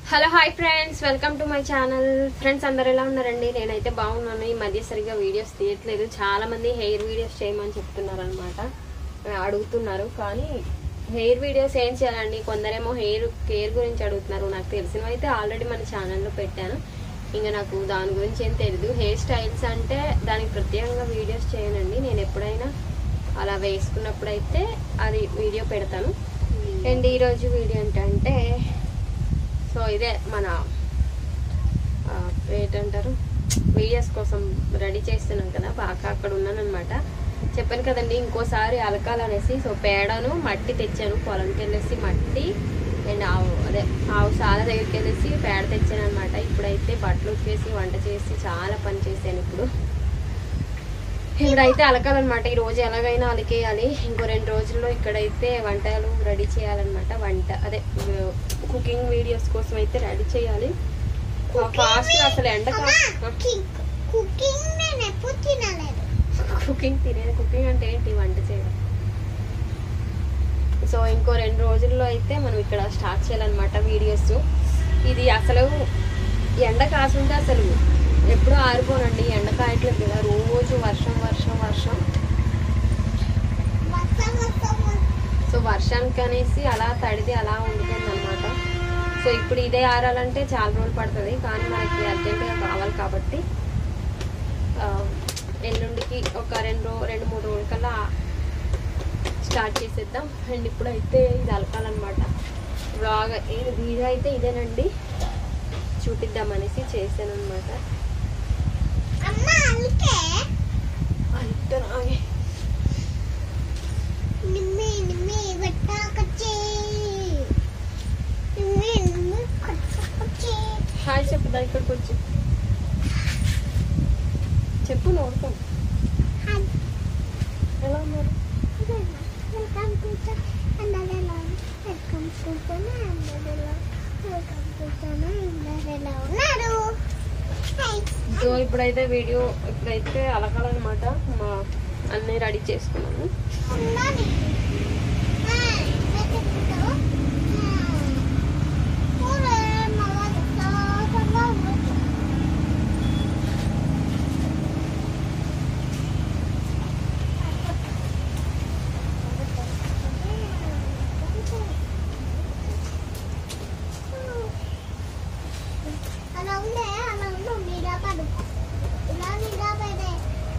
hello hi friends welcome to my channel friends అందరు ఎలా ఉన్నారండి నేనైతే బాగున్నాను ఈ మధ్య సరిగ్గా వీడియోస్ తీయట్లేదు చాలా మంది హెయిర్ వీడియోస్ చేయమని చెప్తున్నారు అనమాట అడుగుతున్నారు కానీ హెయిర్ వీడియోస్ ఏం చేయాలండి కొందరేమో హెయిర్ కేర్ గురించి అడుగుతున్నారు నాకు తెలిసినవి అయితే ఆల్రెడీ మన ఛానల్లో పెట్టాను ఇంకా నాకు దాని గురించి ఏం తెలియదు హెయిర్ స్టైల్స్ అంటే దానికి ప్రత్యేకంగా వీడియోస్ చేయనండి నేను ఎప్పుడైనా అలా వేసుకున్నప్పుడు అయితే అది వీడియో పెడతాను అండ్ ఈరోజు వీడియో ఏంటంటే సో ఇదే మన ఆ, ఏంటంటారు వీడియోస్ కోసం రెడీ చేస్తున్నాం కదా బాగా అక్కడ ఉన్నాను అనమాట చెప్పాను కదండి ఇంకోసారి అలకాలనేసి సో పేడను మట్టి తెచ్చాను పొలంకి వెళ్ళేసి మట్టి అండ్ ఆవు అదే ఆవు సాల దగ్గరికి వెళ్ళేసి పేడ తెచ్చాను అనమాట ఇప్పుడైతే బట్టలు ఉతికేసి వంట చేసి చాలా పని చేశాను ఇప్పుడు ఇప్పుడైతే అలకాలన్నమాట ఈ రోజు ఎలాగైనా అలికేయాలి ఇంకో రెండు రోజుల్లో ఇక్కడైతే వంటలు రెడీ చేయాలన్నమాట వంట అదే కుకింగ్ వీడియోస్ కోసం అయితే రెడీ చేయాలి ఫాస్ట్ అసలు ఎండ కుకింగ్ నేను ఎప్పుడు తినలేదు కుకింగ్ తినేది కుకింగ్ అంటే ఏంటి వంట చేయడం సో ఇంకో రెండు రోజుల్లో అయితే మనం ఇక్కడ స్టార్ట్ చేయాలన్నమాట వీడియోస్ ఇది అసలు ఎండ కాసుంటే అసలు ఎప్పుడూ ఆరిపోనండి ఎండ కాయట్లేదు కదా రోజు వర్షం వర్షం వర్షం మొత్తం మొత్తం సో వర్షానికి అనేసి అలా తడిది అలా ఉండిపోయింది అనమాట సో ఇప్పుడు ఇదే ఆరాలంటే చాలా రోజులు పడుతుంది కానీ మనకి అర్జెంటుగా కావాలి కాబట్టి ఆ, ఎల్లుండికి ఒక రెండు రో- రెండు మూడు రోజుల కల్లా స్టార్ట్ చేసేద్దాం అండ్ ఇప్పుడైతే ఇది అలకాలన్నమాట బ్లాగ్ ఇది వీడియో అయితే ఇదేనండి చూపిద్దామనేసి చేశాను అనమాట అమ్మ అందుకే నిమ్మి నిమ్మి వెట్టాకచ్చి నిమ్మి నిమ్మి కచ్చకచ్చి హాయ్ చెప్పు దా ఇక్కడికి వచ్చి చెప్పు నోడుతాం హాయ్ ఎలా ఉన్నారు వెల్కమ్ టు అందరెలా వెల్కమ్ టు అందరెలా వెల్కమ్ టు అందరెలా ఉన్నారు హాయ్ సో ఇప్పుడైతే వీడియో ఇప్పుడైతే అలకాలన్నమాట మా అన్నీ రెడీ చేసుకున్నాము ఉన్నాను హాయ్ వెతుకుతూ ఊరే మవతో సంగము అలా ఉండే అలా ఉండు నీడా పడు ఇలా నీడా పడే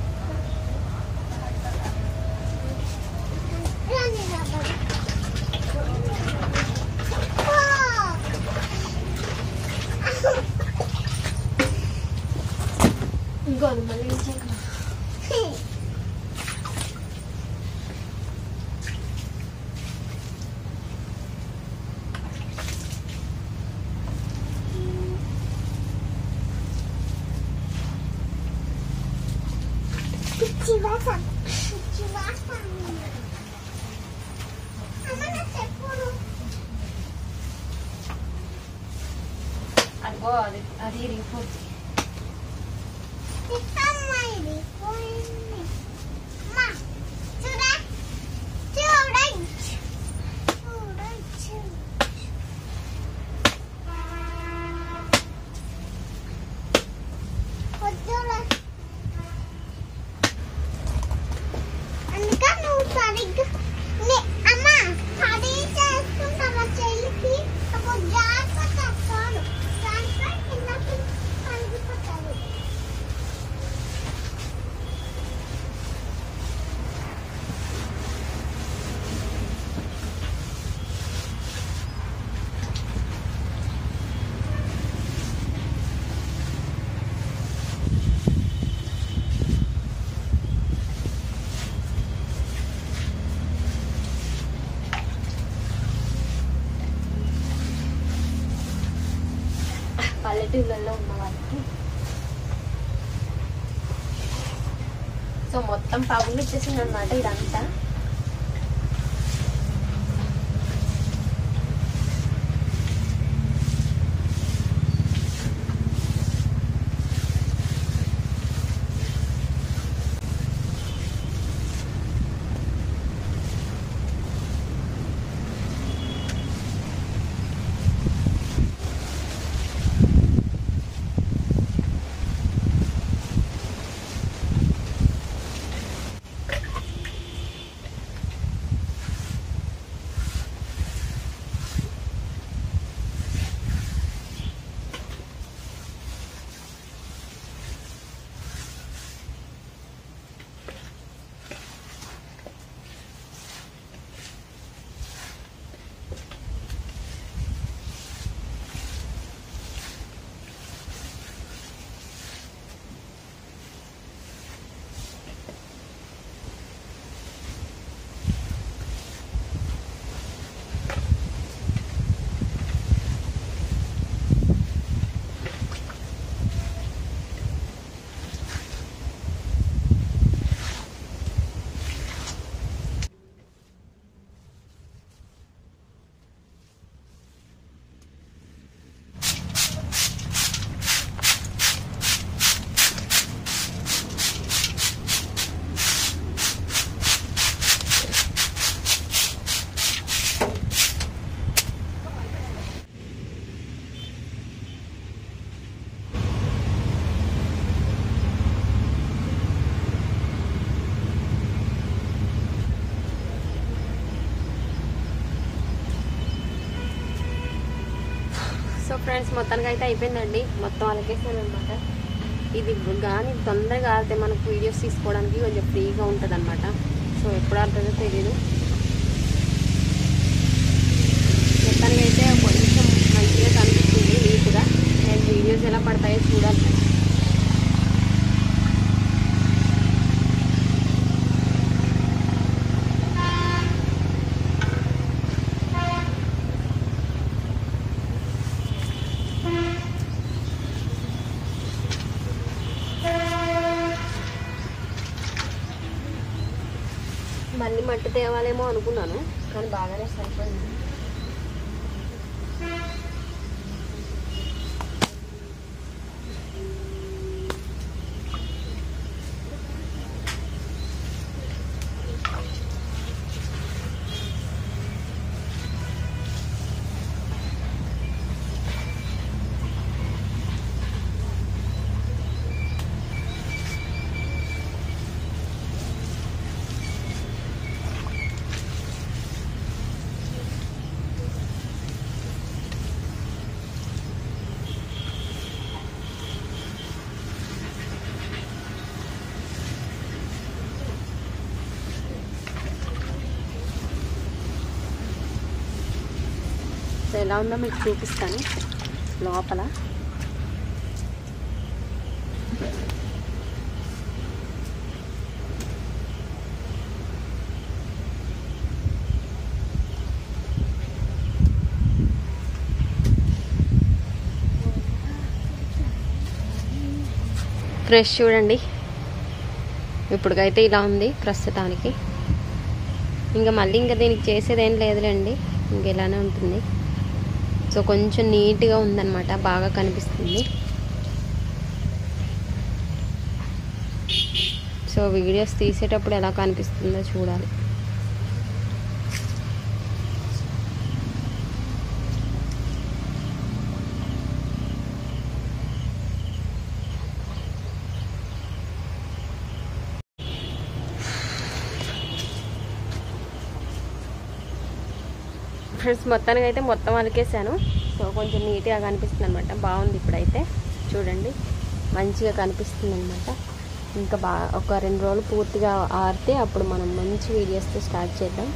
ఇలా నీడా పడు ఇంకో మళ్ళీ ఇచ్చాక పిచ్చి వాసన పిచ్చి వాసన అమ్మ నా చెప్పులు అదిగో అది అది రిపోర్ట్ అమ్మ ఇది పోయింది అమ్మ చూడ చూడండి చూడండి వద్దులే అందుక నువ్వు సరిగ్గా నే- అమ్మ స్టడీ చేసుకుంటావా చెల్లికి అప్పుడు జాగ్రత్త చాలు దానిపై కిందకి కలిగిపోతుంది పల్లెటూళ్ళల్లో ఉన్న వాళ్ళకి సో మొత్తం పగులు ఇచ్చేసింది అనమాట ఇదంతా సో ఫ్రెండ్స్ మొత్తానికి అయితే అయిపోయిందండి మొత్తం అలకేసాను అనమాట ఇది కానీ తొందరగా ఆడితే మనకు వీడియోస్ తీసుకోవడానికి కొంచెం ఫ్రీగా ఉంటుంది అనమాట సో ఎప్పుడు ఆడుతుందో తెలియదు మొత్తానికి అయితే కొంచెం మంచిగా కనిపిస్తుంది నీట్గా నేను వీడియోస్ ఎలా పడతాయో చూడాలి మళ్ళీ మట్టి తేవాలేమో అనుకున్నాను కానీ బాగానే సరిపోయింది సో ఎలా ఉందో మీకు చూపిస్తాను లోపల ఫ్రెష్ చూడండి ఇప్పటికైతే ఇలా ఉంది ప్రస్తుతానికి ఇంకా మళ్ళీ ఇంకా దీనికి చేసేది ఏం లేదులేండి ఇంక ఇలానే ఉంటుంది సో కొంచెం నీట్గా ఉందన్నమాట బాగా కనిపిస్తుంది సో వీడియోస్ తీసేటప్పుడు ఎలా కనిపిస్తుందో చూడాలి ఫ్రెండ్స్ మొత్తానికి అయితే మొత్తం అలికేసాను సో కొంచెం నీట్గా కనిపిస్తుంది అనమాట బాగుంది ఇప్పుడైతే చూడండి మంచిగా కనిపిస్తుంది అనమాట ఇంకా బాగా ఒక రెండు రోజులు పూర్తిగా ఆరితే అప్పుడు మనం మంచి వీడియోస్తో స్టార్ట్ చేద్దాం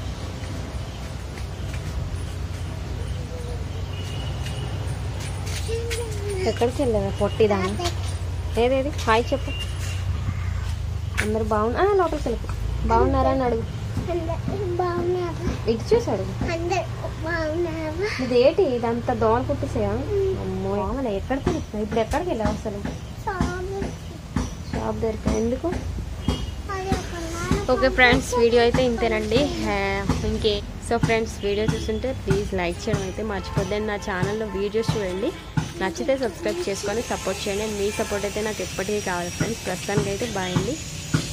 ఎక్కడికి వెళ్ళావా పొట్టిదా ఏదేది హాయ్ చెప్పు అందరు బాగున్నా లోపలికి వెళ్ళకు బాగున్నారా అని అడుగు అందరూ బాగున్నారా ఇటు చూసి అడుగు అందరూ బాగున్నారా ఇదేంటి ఇదంతా దోమ కుట్టేసాయా అమ్మో దోమలు ఎక్కడికి వెళ్తున్నాయి ఇప్పుడు ఎక్కడికి వెళ్ళావు అసలు సాగు షాప్ దగ్గరికి ఎందుకు అది ఒక నాలుగు ఓకే ఫ్రెండ్స్ వీడియో అయితే ఇంతేనండి హా, ఇంకే సో ఫ్రెండ్స్ వీడియో చూస్తుంటే ప్లీజ్ లైక్ చేయడం అయితే మర్చిపోద్దండి నా ఛానల్లో వీడియోస్ చూడండి నచ్చితే సబ్స్క్రైబ్ చేసుకొని సపోర్ట్ చేయండి మీ సపోర్ట్ అయితే నాకు ఎప్పటికీ కావాలి ఫ్రెండ్స్ ప్రస్తుతానికి అయితే బాయ్ అండి